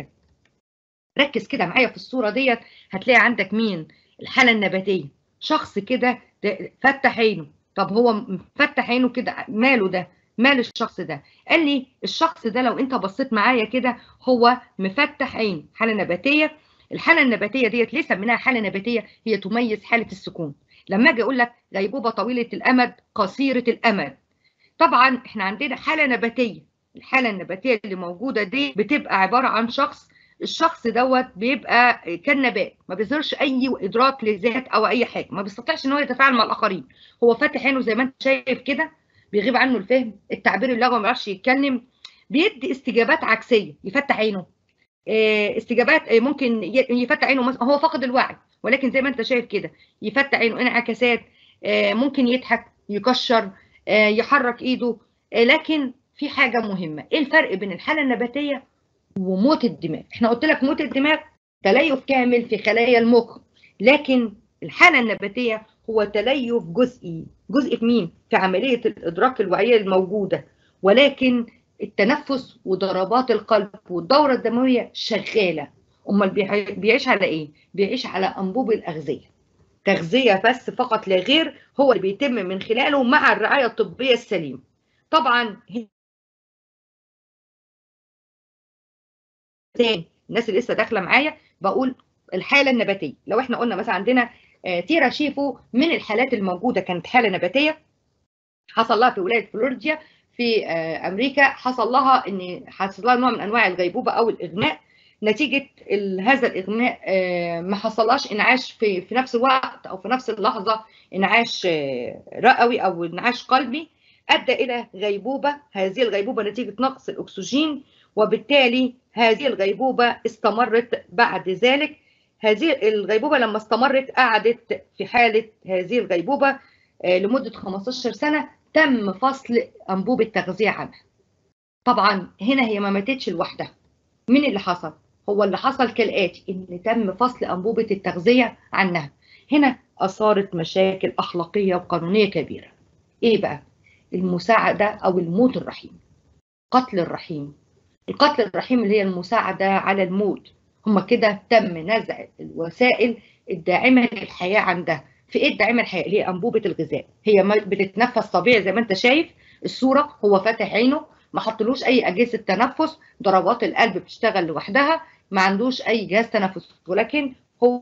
ركز كده معايا في الصوره ديت هتلاقي عندك مين الحاله النباتيه شخص كده فتح عينه طب هو مفتح عينه كده ماله ده مال الشخص ده قال لي الشخص ده لو انت بصيت معايا كده هو مفتح عينه حاله نباتيه الحاله النباتيه ديت ليه سميناها حاله نباتيه هي تميز حاله السكون لما اجي اقول لك غيبوبه طويله الامد قصيره الامد طبعا احنا عندنا حاله نباتيه الحاله النباتيه اللي موجوده دي بتبقى عباره عن شخص الشخص دوت بيبقى كالنبات ما بيظهرش اي ادراك لذات او اي حاجه ما بيستطيعش ان هو يتفاعل مع الاخرين هو فاتح عينه زي ما انت شايف كده بيغيب عنه الفهم التعبير اللغوي ما بيعرفش يتكلم بيدي استجابات عكسيه يفتح عينه استجابات ممكن يفتح عينه هو فقد الوعي ولكن زي ما انت شايف كده يفتح عينه انعكاسات ممكن يضحك يكشر يحرك ايده لكن في حاجه مهمه ايه الفرق بين الحاله النباتيه وموت الدماغ احنا قلت لك موت الدماغ تليف كامل في خلايا المخ لكن الحالة النباتية هو تليف جزئي جزء في مين؟ في عملية الإدراك الوعية الموجودة ولكن التنفس وضربات القلب والدورة الدموية شغالة أمال بيعيش على إيه؟ بيعيش على أنبوب الأغذية تغذية بس فقط لا غير هو اللي بيتم من خلاله مع الرعاية الطبية السليمة طبعا تاني الناس اللي لسه داخله معايا بقول الحاله النباتيه لو احنا قلنا مثلا عندنا تيرا شيفو من الحالات الموجوده كانت حاله نباتيه حصل لها في ولايه فلوريدا في امريكا حصل لها ان حصل لها نوع من انواع الغيبوبه او الاغماء نتيجه هذا الاغماء ما حصلهاش انعاش في في نفس الوقت او في نفس اللحظه انعاش رئوي او انعاش قلبي ادى الى غيبوبه هذه الغيبوبه نتيجه نقص الاكسجين وبالتالي هذه الغيبوبه استمرت بعد ذلك هذه الغيبوبه لما استمرت قعدت في حاله هذه الغيبوبه لمده 15 سنه تم فصل انبوب التغذيه عنها طبعا هنا هي ما ماتتش لوحدها مين اللي حصل هو اللي حصل كالاتي ان تم فصل انبوبه التغذيه عنها هنا اثارت مشاكل اخلاقيه وقانونيه كبيره ايه بقى المساعده او الموت الرحيم قتل الرحيم القتل الرحيم اللي هي المساعده على الموت هم كده تم نزع الوسائل الداعمه للحياه عندها في ايه الداعمه للحياه اللي هي انبوبه الغذاء هي بتتنفس طبيعي زي ما انت شايف الصوره هو فاتح عينه ما حطلوش اي اجهزه تنفس ضربات القلب بتشتغل لوحدها ما عندوش اي جهاز تنفس ولكن هو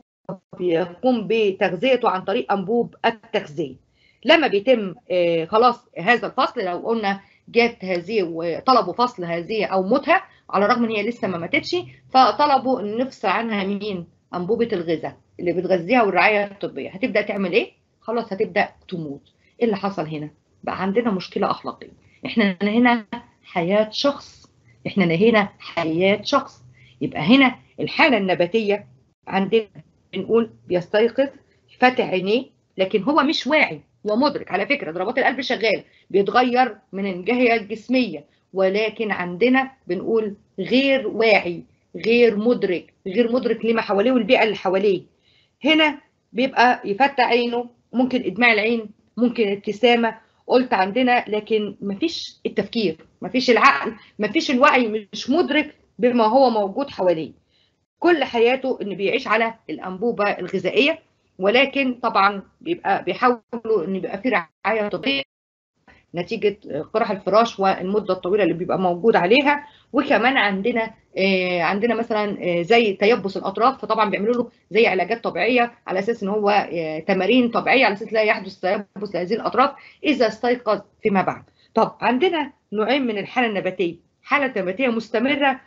بيقوم بتغذيته عن طريق انبوب التغذيه لما بيتم آه خلاص هذا الفصل لو قلنا جت هذه وطلبوا فصل هذه او موتها على الرغم ان هي لسه ما ماتتش فطلبوا ان نفصل عنها مين انبوبه الغذاء اللي بتغذيها والرعايه الطبيه هتبدا تعمل ايه خلاص هتبدا تموت ايه اللي حصل هنا بقى عندنا مشكله اخلاقيه احنا هنا حياه شخص احنا هنا حياه شخص يبقى هنا الحاله النباتيه عندنا بنقول بيستيقظ فاتح عينيه لكن هو مش واعي ومدرك على فكره ضربات القلب شغال بيتغير من الجهه الجسميه ولكن عندنا بنقول غير واعي غير مدرك غير مدرك لما حواليه والبيئه اللي حواليه هنا بيبقى يفتح عينه ممكن ادماع العين ممكن ابتسامه قلت عندنا لكن مفيش التفكير مفيش العقل مفيش الوعي مش مدرك بما هو موجود حواليه كل حياته ان بيعيش على الانبوبه الغذائيه ولكن طبعا بيبقى بيحاولوا ان يبقى في رعايه طبيه نتيجه قرح الفراش والمده الطويله اللي بيبقى موجود عليها وكمان عندنا عندنا مثلا زي تيبس الاطراف فطبعا بيعملوا له زي علاجات طبيعيه على اساس ان هو تمارين طبيعيه على اساس لا يحدث تيبس لهذه الاطراف اذا استيقظ فيما بعد. طب عندنا نوعين من الحاله النباتيه، حاله نباتيه مستمره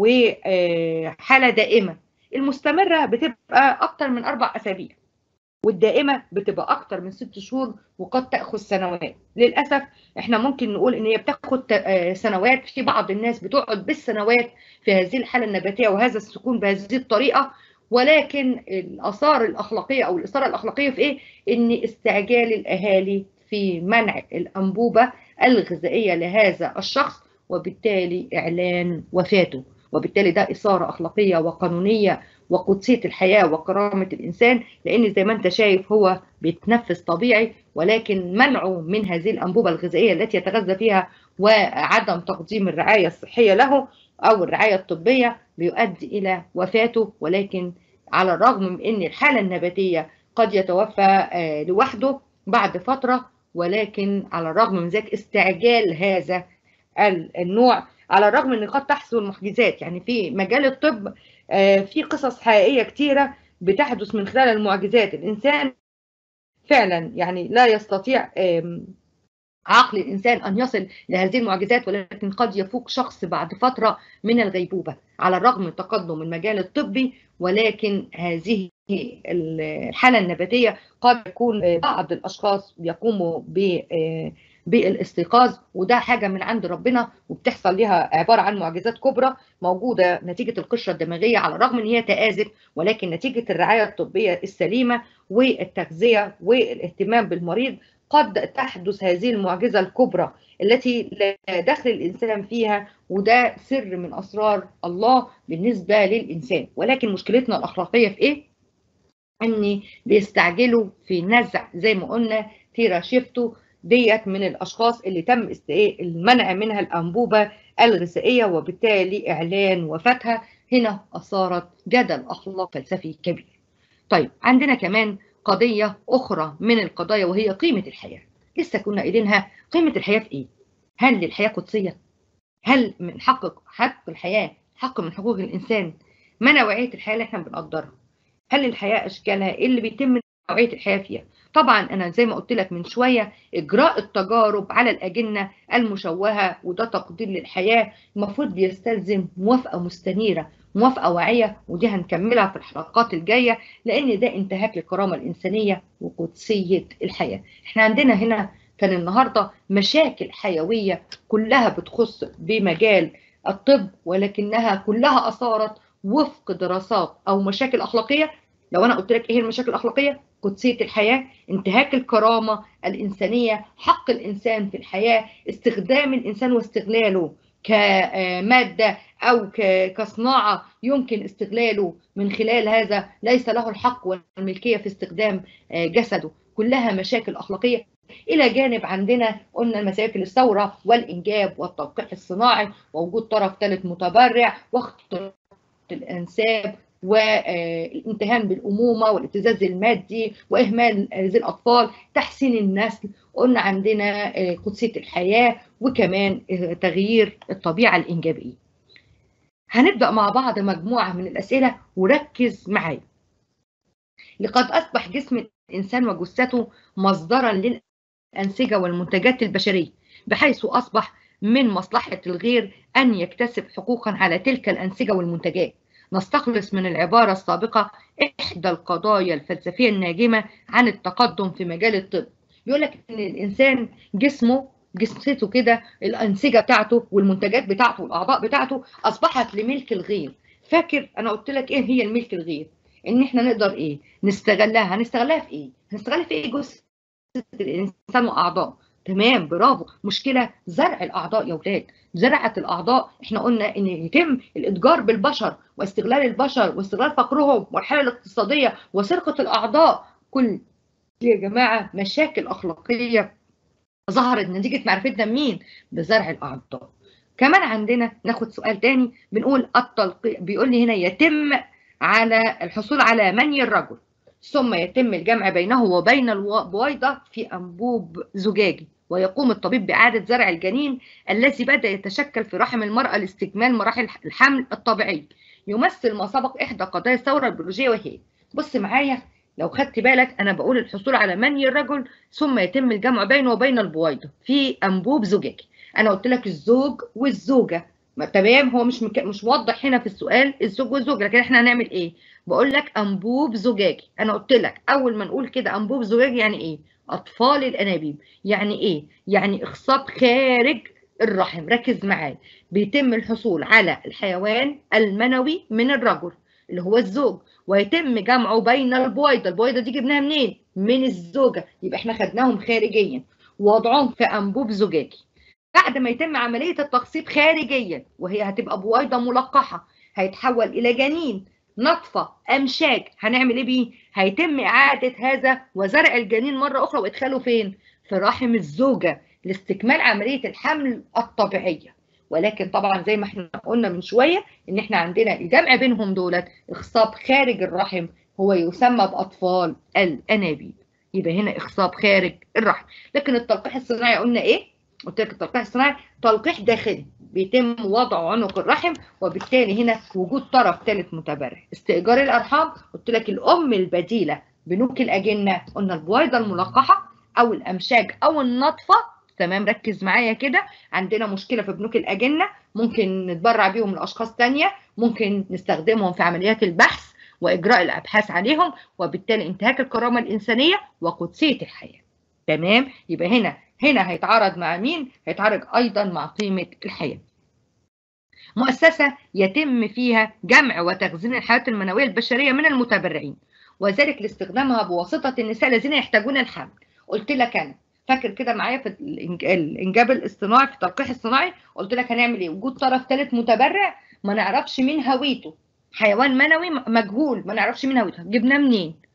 وحاله دائمه. المستمره بتبقى اكتر من اربع اسابيع. والدائمه بتبقى اكتر من ست شهور وقد تاخذ سنوات للاسف احنا ممكن نقول ان هي بتاخد سنوات في بعض الناس بتقعد بالسنوات في هذه الحاله النباتيه وهذا السكون بهذه الطريقه ولكن الاثار الاخلاقيه او الاثاره الاخلاقيه في ايه ان استعجال الاهالي في منع الانبوبه الغذائيه لهذا الشخص وبالتالي اعلان وفاته وبالتالي ده اثاره اخلاقيه وقانونيه وقدسيه الحياه وكرامه الانسان لان زي ما انت شايف هو بيتنفس طبيعي ولكن منعه من هذه الانبوبه الغذائيه التي يتغذى فيها وعدم تقديم الرعايه الصحيه له او الرعايه الطبيه بيؤدي الى وفاته ولكن على الرغم من ان الحاله النباتيه قد يتوفى لوحده بعد فتره ولكن على الرغم من ذلك استعجال هذا النوع على الرغم ان قد تحصل معجزات يعني في مجال الطب في قصص حقيقيه كتيره بتحدث من خلال المعجزات الانسان فعلا يعني لا يستطيع عقل الانسان ان يصل لهذه المعجزات ولكن قد يفوق شخص بعد فتره من الغيبوبه على الرغم من تقدم المجال الطبي ولكن هذه الحاله النباتيه قد يكون بعض الاشخاص يقوموا ب بالاستيقاظ وده حاجة من عند ربنا وبتحصل لها عبارة عن معجزات كبرى موجودة نتيجة القشرة الدماغية على الرغم ان هي تآزف ولكن نتيجة الرعاية الطبية السليمة والتغذية والاهتمام بالمريض قد تحدث هذه المعجزة الكبرى التي لا دخل الإنسان فيها وده سر من أسرار الله بالنسبة للإنسان ولكن مشكلتنا الأخلاقية في إيه؟ ان بيستعجلوا في نزع زي ما قلنا تيرا شيفتو ديت من الاشخاص اللي تم المنع منها الانبوبه الغذائيه وبالتالي اعلان وفاتها هنا اثارت جدل اخلاق فلسفي كبير. طيب عندنا كمان قضيه اخرى من القضايا وهي قيمه الحياه. لسه كنا قايلينها قيمه الحياه في ايه؟ هل للحياه قدسيه؟ هل من حق حق الحياه حق من حقوق الانسان؟ ما نوعيه الحياه اللي احنا بنقدرها؟ هل الحياه اشكالها ايه اللي بيتم نوعيه الحياه فيها؟ طبعا انا زي ما قلت لك من شويه اجراء التجارب على الاجنه المشوهه وده تقدير للحياه المفروض بيستلزم موافقه مستنيره موافقه واعيه ودي هنكملها في الحلقات الجايه لان ده انتهاك للكرامه الانسانيه وقدسيه الحياه احنا عندنا هنا كان النهارده مشاكل حيويه كلها بتخص بمجال الطب ولكنها كلها اثارت وفق دراسات او مشاكل اخلاقيه لو انا قلت لك ايه المشاكل الاخلاقيه قدسيه الحياه انتهاك الكرامه الانسانيه حق الانسان في الحياه استخدام الانسان واستغلاله كماده او كصناعه يمكن استغلاله من خلال هذا ليس له الحق والملكيه في استخدام جسده كلها مشاكل اخلاقيه الى جانب عندنا قلنا مشاكل الثوره والانجاب والتلقيح الصناعي ووجود طرف ثالث متبرع واختلاط الانساب والامتهان بالامومه والابتزاز المادي واهمال ذي الاطفال تحسين النسل قلنا عندنا قدسيه الحياه وكمان تغيير الطبيعه الانجابيه هنبدا مع بعض مجموعه من الاسئله وركز معايا لقد اصبح جسم الانسان وجثته مصدرا للانسجه والمنتجات البشريه بحيث اصبح من مصلحه الغير ان يكتسب حقوقا على تلك الانسجه والمنتجات نستخلص من العبارة السابقة إحدى القضايا الفلسفية الناجمة عن التقدم في مجال الطب بيقول لك إن الإنسان جسمه جسمته كده الأنسجة بتاعته والمنتجات بتاعته والأعضاء بتاعته أصبحت لملك الغير فاكر أنا قلت لك إيه هي الملك الغير إن إحنا نقدر إيه نستغلها هنستغلها في إيه هنستغلها في إيه جزء الإنسان وأعضاء تمام برافو مشكله زرع الاعضاء يا ولاد زرعه الاعضاء احنا قلنا ان يتم الاتجار بالبشر واستغلال البشر واستغلال فقرهم والحاله الاقتصاديه وسرقه الاعضاء كل دي يا جماعه مشاكل اخلاقيه ظهرت نتيجه معرفتنا مين بزرع الاعضاء كمان عندنا ناخد سؤال تاني بنقول التلقيح بيقول لي هنا يتم على الحصول على مني الرجل ثم يتم الجمع بينه وبين البويضة في أنبوب زجاجي ويقوم الطبيب بإعادة زرع الجنين الذي بدأ يتشكل في رحم المرأة لاستكمال مراحل الحمل الطبيعي يمثل ما سبق إحدى قضايا الثورة البيولوجية وهي بص معايا لو خدت بالك أنا بقول الحصول على مني الرجل ثم يتم الجمع بينه وبين البويضة في أنبوب زجاجي أنا قلت لك الزوج والزوجة تمام هو مش مك... مش موضح هنا في السؤال الزوج والزوجة لكن احنا هنعمل ايه بقول لك انبوب زجاجي انا قلت لك اول ما نقول كده انبوب زجاجي يعني ايه اطفال الانابيب يعني ايه يعني اخصاب خارج الرحم ركز معايا بيتم الحصول على الحيوان المنوي من الرجل اللي هو الزوج ويتم جمعه بين البويضه البويضه دي جبناها منين من الزوجه يبقى احنا خدناهم خارجيا وضعهم في انبوب زجاجي بعد ما يتم عمليه التخصيب خارجيا وهي هتبقى بويضه ملقحه هيتحول الى جنين نطفه امشاج هنعمل ايه بيه هيتم اعاده هذا وزرع الجنين مره اخرى وادخاله فين في رحم الزوجه لاستكمال عمليه الحمل الطبيعيه ولكن طبعا زي ما احنا قلنا من شويه ان احنا عندنا الجمع بينهم دولت اخصاب خارج الرحم هو يسمى باطفال الانابيب يبقى هنا اخصاب خارج الرحم لكن التلقيح الصناعي قلنا ايه قلت لك التلقيح الصناعي تلقيح داخلي بيتم وضع عنق الرحم وبالتالي هنا وجود طرف ثالث متبرع استئجار الارحام قلت لك الام البديله بنوك الاجنه قلنا البويضه الملقحه او الامشاج او النطفه تمام ركز معايا كده عندنا مشكله في بنوك الاجنه ممكن نتبرع بيهم لاشخاص ثانيه ممكن نستخدمهم في عمليات البحث واجراء الابحاث عليهم وبالتالي انتهاك الكرامه الانسانيه وقدسيه الحياه تمام يبقى هنا هنا هيتعارض مع مين؟ هيتعارض أيضا مع قيمة الحياة. مؤسسة يتم فيها جمع وتخزين الحياة المنوية البشرية من المتبرعين وذلك لاستخدامها بواسطة النساء الذين يحتاجون الحمل. قلت لك أنا فاكر كده معايا في الإنجاب الاصطناعي في التلقيح الصناعي قلت لك هنعمل إيه؟ وجود طرف ثالث متبرع ما نعرفش مين هويته. حيوان منوي مجهول ما نعرفش مين هويته، جبناه منين؟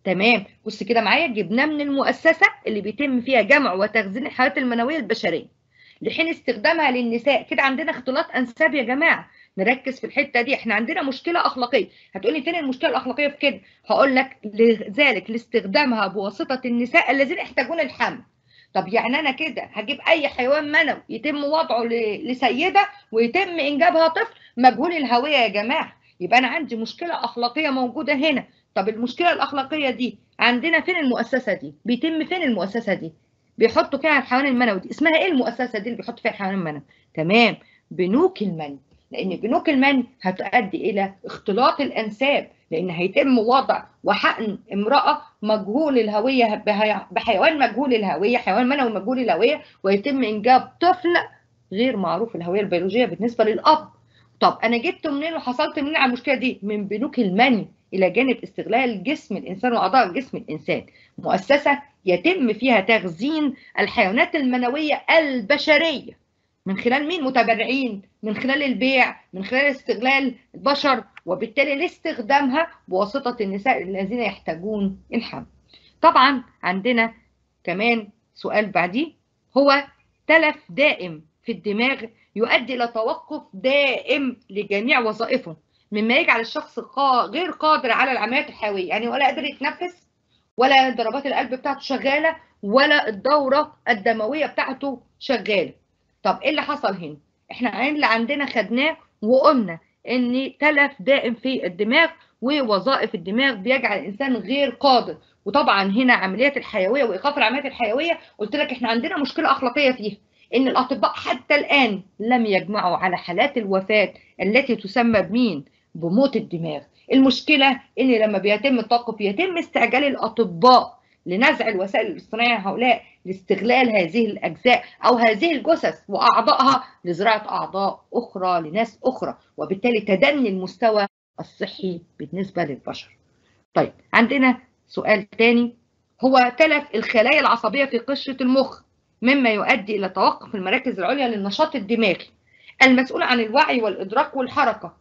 تمام بص كده معايا جبناه من المؤسسه اللي بيتم فيها جمع وتخزين الحيوانات المنويه البشريه لحين استخدامها للنساء كده عندنا اختلاط انساب يا جماعه نركز في الحته دي احنا عندنا مشكله اخلاقيه هتقولي فين المشكله الاخلاقيه في كده هقول لك لذلك لاستخدامها بواسطه النساء الذين يحتاجون الحمل طب يعني انا كده هجيب اي حيوان منوي يتم وضعه لسيده ويتم انجابها طفل مجهول الهويه يا جماعه يبقى انا عندي مشكله اخلاقيه موجوده هنا طب المشكله الاخلاقيه دي عندنا فين المؤسسه دي بيتم فين المؤسسه دي بيحطوا فيها الحيوان المنوي دي اسمها ايه المؤسسه دي اللي بيحطوا فيها الحيوان المنوي تمام بنوك المني لان بنوك المني هتؤدي الى اختلاط الانساب لان هيتم وضع وحقن امراه مجهول الهويه بحيوان مجهول الهويه حيوان منوي مجهول الهويه ويتم انجاب طفل غير معروف الهويه البيولوجيه بالنسبه للاب طب انا جبت منين وحصلت منين على المشكله دي من بنوك المني الى جانب استغلال جسم الانسان واعضاء جسم الانسان مؤسسه يتم فيها تخزين الحيوانات المنويه البشريه من خلال مين متبرعين من خلال البيع من خلال استغلال البشر وبالتالي لاستخدامها بواسطه النساء الذين يحتاجون الحمل طبعا عندنا كمان سؤال بعديه هو تلف دائم في الدماغ يؤدي الى توقف دائم لجميع وظائفه مما يجعل الشخص غير قادر على العمليات الحيويه يعني ولا قادر يتنفس ولا ضربات القلب بتاعته شغاله ولا الدوره الدمويه بتاعته شغاله طب ايه اللي حصل هنا احنا اللي عندنا خدناه وقلنا ان تلف دائم في الدماغ ووظائف الدماغ بيجعل الانسان غير قادر وطبعا هنا عمليات الحيويه وايقاف العمليات الحيويه قلت لك احنا عندنا مشكله اخلاقيه فيها ان الاطباء حتى الان لم يجمعوا على حالات الوفاه التي تسمى بمين بموت الدماغ المشكله ان لما بيتم التوقف يتم استعجال الاطباء لنزع الوسائل الاصطناعيه هؤلاء لاستغلال هذه الاجزاء او هذه الجثث واعضائها لزراعه اعضاء اخرى لناس اخرى وبالتالي تدني المستوى الصحي بالنسبه للبشر. طيب عندنا سؤال ثاني هو تلف الخلايا العصبيه في قشره المخ مما يؤدي الى توقف المراكز العليا للنشاط الدماغي المسؤول عن الوعي والادراك والحركه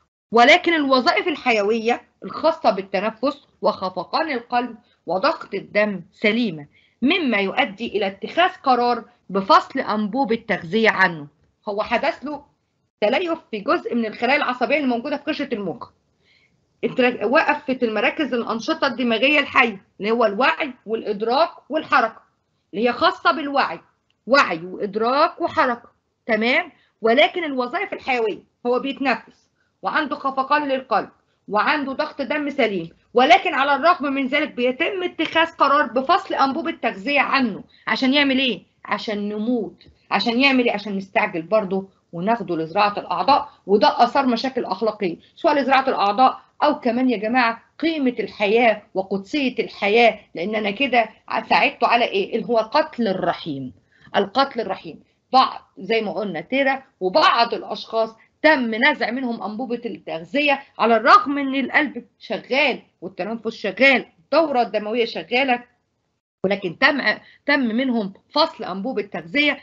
ولكن الوظائف الحيويه الخاصه بالتنفس وخفقان القلب وضغط الدم سليمه مما يؤدي الى اتخاذ قرار بفصل انبوب التغذيه عنه هو حدث له تليف في جزء من الخلايا العصبيه اللي موجوده في قشره المخ وقفت المراكز الانشطه الدماغيه الحيه اللي هو الوعي والادراك والحركه اللي هي خاصه بالوعي وعي وادراك وحركه تمام ولكن الوظائف الحيويه هو بيتنفس وعنده خفقان للقلب وعنده ضغط دم سليم ولكن على الرغم من ذلك بيتم اتخاذ قرار بفصل انبوب التغذيه عنه عشان يعمل ايه عشان نموت عشان يعمل ايه عشان نستعجل برضه وناخده لزراعه الاعضاء وده اثار مشاكل اخلاقيه سواء لزراعه الاعضاء او كمان يا جماعه قيمه الحياه وقدسيه الحياه لان انا كده ساعدته على ايه اللي هو قتل الرحيم القتل الرحيم بعض زي ما قلنا تيرا وبعض الاشخاص تم نزع منهم انبوبه التغذيه على الرغم ان القلب شغال والتنفس شغال الدوره الدمويه شغاله ولكن تم تم منهم فصل انبوب التغذيه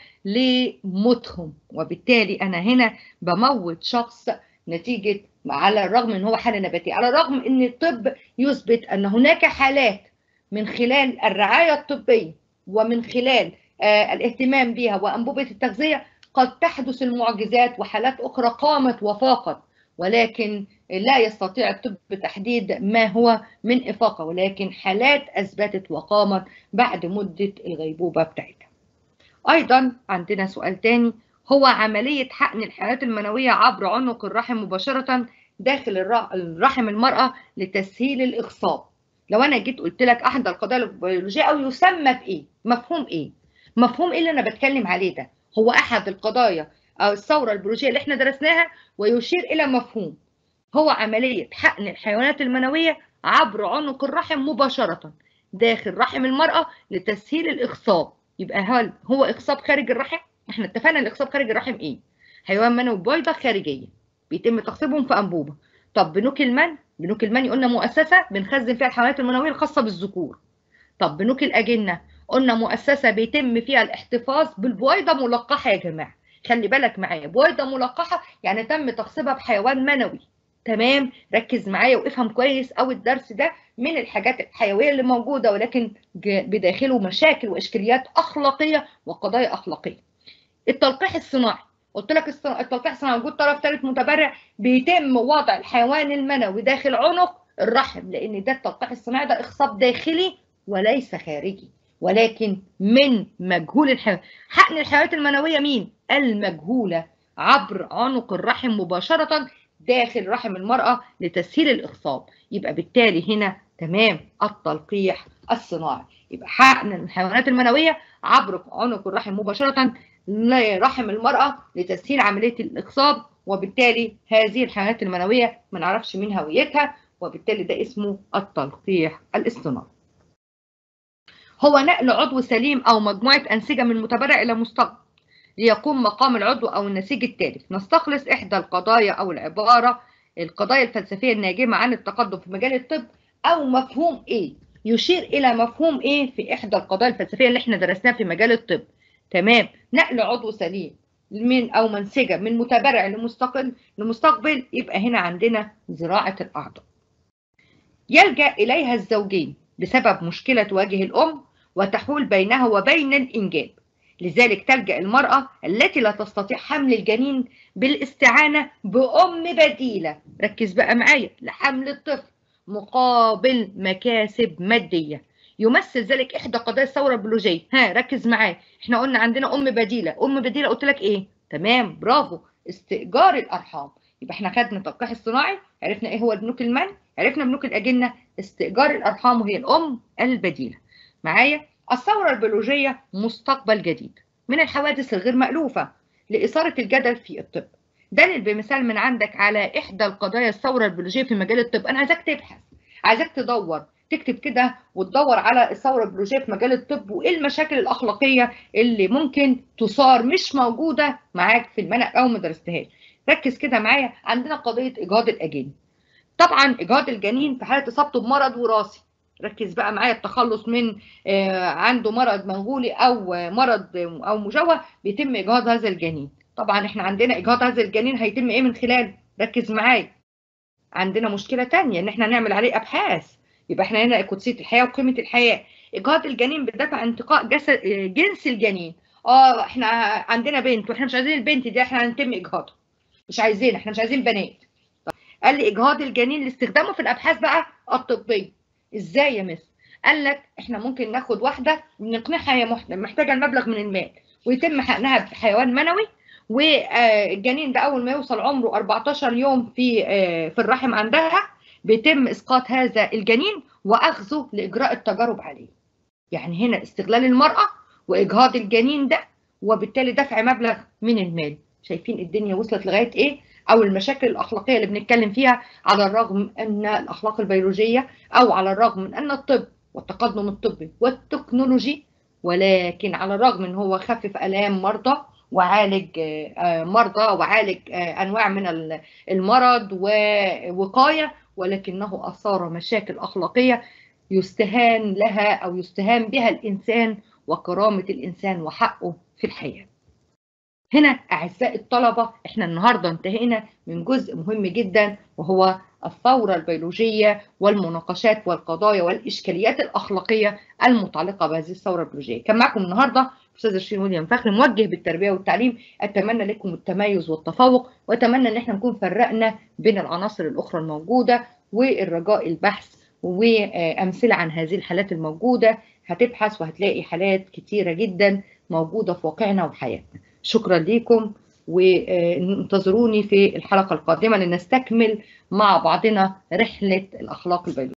لموتهم وبالتالي انا هنا بموت شخص نتيجه على الرغم ان هو حاله نباتيه على الرغم ان الطب يثبت ان هناك حالات من خلال الرعايه الطبيه ومن خلال آه الاهتمام بها وانبوبه التغذيه قد تحدث المعجزات وحالات اخرى قامت وفاقت ولكن لا يستطيع الطب تحديد ما هو من افاقه ولكن حالات اثبتت وقامت بعد مده الغيبوبه بتاعتها. ايضا عندنا سؤال تاني هو عمليه حقن الحيوانات المنويه عبر عنق الرحم مباشره داخل الرحم المراه لتسهيل الاخصاب. لو انا جيت قلت لك احد القضايا البيولوجيه او يسمى بايه؟ مفهوم ايه؟ مفهوم ايه اللي انا بتكلم عليه ده؟ هو احد القضايا او الثوره البيولوجيه اللي احنا درسناها ويشير الى مفهوم هو عمليه حقن الحيوانات المنويه عبر عنق الرحم مباشره داخل رحم المراه لتسهيل الاخصاب يبقى هل هو اخصاب خارج الرحم احنا اتفقنا الاخصاب خارج الرحم ايه حيوان منوي بويضه خارجيه بيتم تخصيبهم في انبوبه طب بنوك المن بنوك المني قلنا مؤسسه بنخزن فيها الحيوانات المنويه الخاصه بالذكور طب بنوك الاجنه قلنا مؤسسه بيتم فيها الاحتفاظ بالبويضه ملقحه يا جماعه خلي بالك معايا بويضه ملقحه يعني تم تخصيبها بحيوان منوي تمام ركز معايا وافهم كويس قوي الدرس ده من الحاجات الحيويه اللي موجوده ولكن بداخله مشاكل واشكاليات اخلاقيه وقضايا اخلاقيه التلقيح الصناعي قلت لك التلقيح الصناعي وجود طرف ثالث متبرع بيتم وضع الحيوان المنوي داخل عنق الرحم لان ده التلقيح الصناعي ده اخصاب داخلي وليس خارجي ولكن من مجهول الحيوان حقن الحيوانات المنويه مين المجهوله عبر عنق الرحم مباشره داخل رحم المراه لتسهيل الاخصاب يبقى بالتالي هنا تمام التلقيح الصناعي يبقى حقن الحيوانات المنويه عبر عنق الرحم مباشره لرحم المراه لتسهيل عمليه الاخصاب وبالتالي هذه الحيوانات المنويه ما نعرفش مين هويتها وبالتالي ده اسمه التلقيح الاصطناعي. هو نقل عضو سليم او مجموعه انسجه من متبرع الى مستقبل ليقوم مقام العضو او النسيج التالف نستخلص احدى القضايا او العباره القضايا الفلسفيه الناجمه عن التقدم في مجال الطب او مفهوم ايه يشير الى مفهوم ايه في احدى القضايا الفلسفيه اللي احنا درسناها في مجال الطب تمام نقل عضو سليم من او منسجه من متبرع لمستقل لمستقبل يبقى هنا عندنا زراعه الاعضاء يلجا اليها الزوجين بسبب مشكله تواجه الام وتحول بينها وبين الانجاب لذلك تلجا المراه التي لا تستطيع حمل الجنين بالاستعانه بام بديله ركز بقى معايا لحمل الطفل مقابل مكاسب ماديه يمثل ذلك احدى قضايا الثوره البيولوجيه ها ركز معايا احنا قلنا عندنا ام بديله ام بديله قلت لك ايه تمام برافو استئجار الارحام يبقى احنا خدنا التلقيح الصناعي عرفنا ايه هو بنوك المن عرفنا بنوك الاجنه استئجار الارحام وهي الام البديله معايا الثوره البيولوجيه مستقبل جديد من الحوادث الغير مألوفه لاثاره الجدل في الطب دلل بمثال من عندك على احدى القضايا الثوره البيولوجيه في مجال الطب انا عايزاك تبحث عايزاك تدور تكتب كده وتدور على الثوره البيولوجيه في مجال الطب وايه المشاكل الاخلاقيه اللي ممكن تثار مش موجوده معاك في المنهج او ما درستهاش ركز كده معايا عندنا قضيه اجهاض الاجانب طبعا اجهاض الجنين في حاله اصابته بمرض وراثي ركز بقى معايا التخلص من آه عنده مرض منغولي او مرض او مجوه بيتم اجهاض هذا الجنين طبعا احنا عندنا اجهاض هذا الجنين هيتم ايه من خلاله ركز معايا عندنا مشكله ثانيه ان احنا نعمل عليه ابحاث يبقى احنا هنا قدسيه الحياه وقيمه الحياه اجهاض الجنين بدافع انتقاء جسد جنس الجنين اه احنا عندنا بنت واحنا مش عايزين البنت دي احنا هنتم اجهاضها مش عايزين احنا مش عايزين بنات قال لي اجهاض الجنين لاستخدامه في الابحاث بقى الطبيه ازاي يا مس قال لك احنا ممكن ناخد واحده نقنعها هي محتاجه المبلغ من المال ويتم حقنها بحيوان منوي والجنين ده اول ما يوصل عمره 14 يوم في في الرحم عندها بيتم اسقاط هذا الجنين واخذه لاجراء التجارب عليه يعني هنا استغلال المراه واجهاض الجنين ده وبالتالي دفع مبلغ من المال شايفين الدنيا وصلت لغايه ايه او المشاكل الاخلاقيه اللي بنتكلم فيها على الرغم ان الاخلاق البيولوجيه او على الرغم من ان الطب والتقدم الطبي والتكنولوجي ولكن على الرغم ان هو خفف الام مرضى وعالج مرضى وعالج انواع من المرض ووقايه ولكنه اثار مشاكل اخلاقيه يستهان لها او يستهان بها الانسان وكرامه الانسان وحقه في الحياه. هنا اعزائي الطلبه احنا النهارده انتهينا من جزء مهم جدا وهو الثوره البيولوجيه والمناقشات والقضايا والاشكاليات الاخلاقيه المتعلقه بهذه الثوره البيولوجيه. كان معكم النهارده استاذ شيرين ويليام فخري موجه بالتربيه والتعليم اتمنى لكم التميز والتفوق واتمنى ان احنا نكون فرقنا بين العناصر الاخرى الموجوده والرجاء البحث وامثله عن هذه الحالات الموجوده هتبحث وهتلاقي حالات كتيره جدا موجوده في واقعنا وحياتنا شكرا لكم وانتظروني في الحلقه القادمه لنستكمل مع بعضنا رحله الاخلاق البيولوجيه